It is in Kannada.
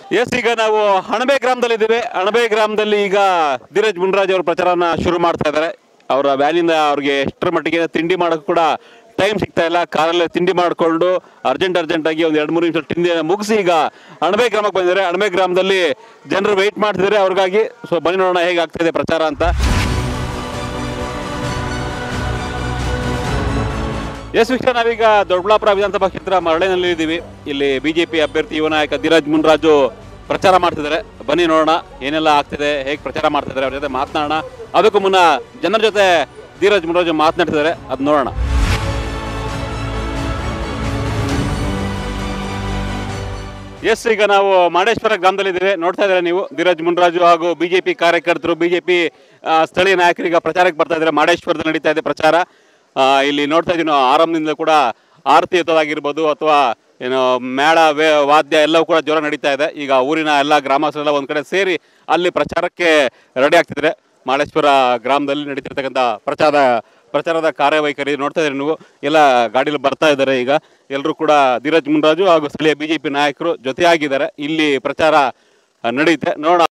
ಎಸ್ ಈಗ ನಾವು ಅಣಬೆ ಗ್ರಾಮದಲ್ಲಿ ಇದ್ದೀವಿ ಅಣಬೆ ಗ್ರಾಮದಲ್ಲಿ ಈಗ ಧೀರಜ್ ಮುನ್ರಾಜ್ ಅವರು ಪ್ರಚಾರನ ಶುರು ಮಾಡ್ತಾ ಇದ್ದಾರೆ ಅವರ ವ್ಯಾಲಿಯಿಂದ ಅವ್ರಿಗೆ ಎಷ್ಟರ ಮಟ್ಟಿಗೆ ತಿಂಡಿ ಮಾಡೋಕೆ ಕೂಡ ಟೈಮ್ ಸಿಗ್ತಾ ಇಲ್ಲ ಕಾರಲ್ಲೇ ತಿಂಡಿ ಮಾಡಿಕೊಂಡು ಅರ್ಜೆಂಟ್ ಅರ್ಜೆಂಟ್ ಆಗಿ ಒಂದು ಎರಡು ಮೂರು ನಿಮಿಷ ತಿಂಡಿ ಮುಗಿಸಿ ಈಗ ಅಣಬೆ ಗ್ರಾಮಕ್ಕೆ ಬಂದಿದ್ದಾರೆ ಅಣಬೆ ಗ್ರಾಮದಲ್ಲಿ ಜನರು ವೆಯ್ಟ್ ಮಾಡ್ತಿದ್ದಾರೆ ಅವ್ರಿಗಾಗಿ ಸೊ ಬನ್ನಿ ನೋಡೋಣ ಹೇಗೆ ಆಗ್ತಿದೆ ಪ್ರಚಾರ ಅಂತ ಎಸ್ ವೀಕ್ಷಕ ನಾವೀಗ ದೊಡ್ಡಬಳ್ಳಾಪುರ ವಿಧಾನಸಭಾ ಕ್ಷೇತ್ರ ಮರಳಿನಲ್ಲಿ ಇದ್ದೀವಿ ಇಲ್ಲಿ ಬಿಜೆಪಿ ಅಭ್ಯರ್ಥಿ ಯುವ ನಾಯಕ ಧೀರಜ್ ಮುನ್ರಾಜು ಪ್ರಚಾರ ಮಾಡ್ತಿದ್ದಾರೆ ಬನ್ನಿ ನೋಡೋಣ ಏನೆಲ್ಲ ಆಗ್ತಿದೆ ಹೇಗೆ ಪ್ರಚಾರ ಮಾಡ್ತಿದ್ದಾರೆ ಅವ್ರ ಜೊತೆ ಮಾತನಾಡೋಣ ಅದಕ್ಕೂ ಮುನ್ನ ಜನರ ಜೊತೆ ಧೀರಜ್ ಮುನ್ರಾಜು ಮಾತನಾಡ್ತಿದ್ದಾರೆ ಅದು ನೋಡೋಣ ಎಸ್ ಈಗ ನಾವು ಮಾಡೇಶ್ವರ ಗ್ರಾಮದಲ್ಲಿದ್ದೇವೆ ನೋಡ್ತಾ ಇದ್ದಾರೆ ನೀವು ಧೀರಜ್ ಮುನ್ರಾಜು ಹಾಗೂ ಬಿಜೆಪಿ ಕಾರ್ಯಕರ್ತರು ಬಿಜೆಪಿ ಸ್ಥಳೀಯ ನಾಯಕರೀಗ ಪ್ರಚಾರಕ್ಕೆ ಬರ್ತಾ ಇದ್ದಾರೆ ಮಾಡೇಶ್ವರದಲ್ಲಿ ನಡೀತಾ ಇದೆ ಪ್ರಚಾರ ಆ, ಇಲ್ಲಿ ನೋಡ್ತಾ ಇದೀವಿ ನಾವು ಆರಂಭದಿಂದ ಕೂಡ ಆರತಿ ಎತ್ತೋದಾಗಿರ್ಬೋದು ಅಥವಾ ಏನು ಮೇಳ ವೇ ವಾದ್ಯ ಎಲ್ಲವೂ ಕೂಡ ಜೋರ ನಡೀತಾ ಇದೆ ಈಗ ಊರಿನ ಎಲ್ಲ ಗ್ರಾಮಸ್ಥರೆಲ್ಲ ಒಂದು ಕಡೆ ಸೇರಿ ಅಲ್ಲಿ ಪ್ರಚಾರಕ್ಕೆ ರೆಡಿ ಆಗ್ತಿದ್ದಾರೆ ಮಾಳೇಶ್ವರ ಗ್ರಾಮದಲ್ಲಿ ನಡೀತಿರ್ತಕ್ಕಂಥ ಪ್ರಚಾರ ಪ್ರಚಾರದ ಕಾರ್ಯವೈಖರಿ ನೋಡ್ತಾ ಇದ್ದೀರಿ ನೀವು ಎಲ್ಲ ಗಾಡಿಯಲ್ಲಿ ಬರ್ತಾ ಇದ್ದಾರೆ ಈಗ ಎಲ್ಲರೂ ಕೂಡ ಧೀರಜ್ ಮುನ್ರಾಜು ಹಾಗೂ ಸ್ಥಳೀಯ ಬಿಜೆಪಿ ನಾಯಕರು ಜೊತೆಯಾಗಿದ್ದಾರೆ ಇಲ್ಲಿ ಪ್ರಚಾರ ಆ, ನಡೆಯುತ್ತೆ ನೋಡೋಣ